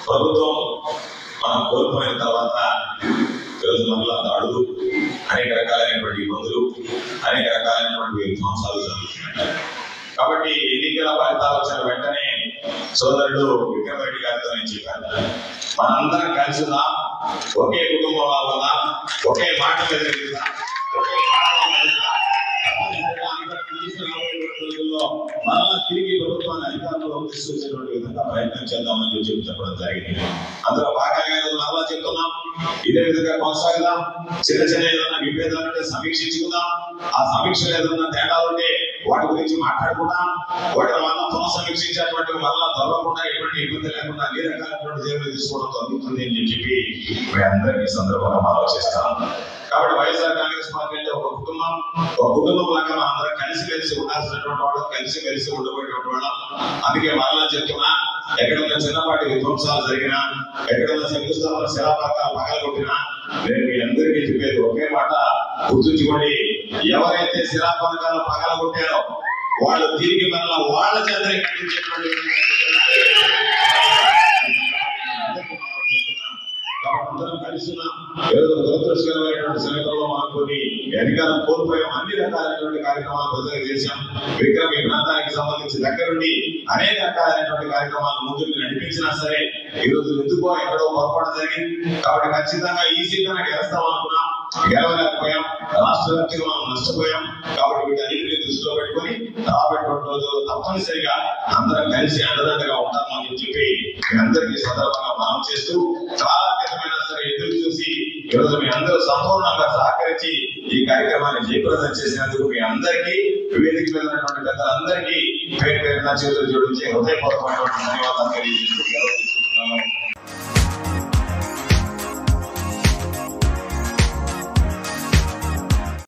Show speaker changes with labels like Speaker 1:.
Speaker 1: ప్రభుత్వం మనం కోల్పోయిన తర్వాత ఈరోజు మరలా దాడులు అనేక రకాలైనటువంటి ఇబ్బందులు అనేక రకాలైనటువంటి విధ్వంసాలు జరుగుతున్నాయి కాబట్టి ఎన్నికల ఫలితాలు వచ్చిన వెంటనే సోదరుడు విక్రమరెడ్డి గారితో నేను చెప్పాను మనందరం కలిసి ఉందాం ఒకే కుటుంబం వాళ్ళం ఒకే మాట మీద నిలుద్దాం, ఒకే మాట మీద నిలుద్దాం. తప్పనిసరిగా అందరం కలిసి రాబోయేటువంటి రోజుల్లో మరలా తిరిగి ప్రభుత్వాన్ని అధికారంలో తీసుకొచ్చేటువంటి విధంగా ప్రయత్నం చేద్దామని చెప్పి చెప్పి చెప్పడం జరిగింది అందులో భాగంగా ఈరోజు మరలా చెప్తున్నాం ఇదే విధంగా కొనసాగుదాం చిన్న చిన్న ఏదైనా విభేదాలు ఉంటే సమీక్షించుకుందాం ఆ సమీక్షలు ఏదైనా తేడాలు ఉంటే వాటి గురించి మాట్లాడుకుందాం వాటి వల్ల పునఃసమీక్షించేటువంటి మరలా దొరకకుండా ఎటువంటి ఇబ్బంది లేకుండా అన్ని రకాలైనటువంటి చర్యలు తీసుకోవడం జరుగుతుంది అని చెప్పి మీ అందరికీ ఈ సందర్భంగా మనం చేస్తాం కాబట్టి వైఎస్ఆర్ కాంగ్రెస్ పార్టీ అంటే ఒక కుటుంబం ఒక కుటుంబం లాగా మనం అందరం కలిసి కలిసి ఉండాల్సినటువంటి వాళ్ళు కలిసి కలిసి ఉండబోయేటువంటి వాళ్ళం అందుకే మరలా చెప్తున్నా ఎక్కడైనా చిన్నపాటి విధ్వంసాలు జరిగినా ఎక్కడైనా శంకుస్థాపన శిలాపాకాలు పగలగొట్టినా నేను మీ అందరికీ చెప్పేది ఒకే మాట గుర్తుంచుకోండి ఎవరైతే శిలాపథకాలు పగలగొట్టారో వాళ్ళు తిరిగి మరలా వాళ్ళ చేతనే కట్టించేటువంటి కాబట్టి అందరం కలిసి ఉన్నాం ఏదో దురదృష్టకరమైనటువంటి సమయంలో మనం కొన్ని అధికారం కోల్పోయాం అన్ని రకాలైనటువంటి కార్యక్రమాలు ప్రజలకు చేశాం విక్రమ్ ఈ ప్రాంతానికి సంబంధించి దగ్గరుండి అనేక రకాలైనటువంటి కార్యక్రమాలు ముందుకు నడిపించినా సరే ఈ రోజు ఎందుకో ఎక్కడో పొరపాటు జరిగింది కాబట్టి ఖచ్చితంగా ఈ సీజన్ గెలుస్తాం అనుకున్నాం గెలవలేకపోయాం రాష్ట్ర వ్యాప్తంగా మనం నష్టపోయాం కాబట్టి వీటన్నిటిని దృష్టిలో పెట్టుకొని రాబోయేటువంటి రోజుల్లో తప్పనిసరిగా అందరం కలిసి అండదండగా ఉంటామని చెప్పి మీ అందరికీ ఈ సందర్భంగా మనం చేస్తూ చాలా క్రితమైనా సరే ఎదురు చూసి ఈరోజు మీ అందరూ సంపూర్ణంగా సహకరించి ఈ కార్యక్రమాన్ని జయప్రదం చేసినందుకు మీ అందరికీ వేదిక మీద ఉన్నటువంటి పెద్దలందరికీ పేరు పేరున చేతులు జోడించి హృదయపూర్వకమైనటువంటి ధన్యవాదాలు తెలియజేస్తూ సెలవు తీసుకుంటున్నాను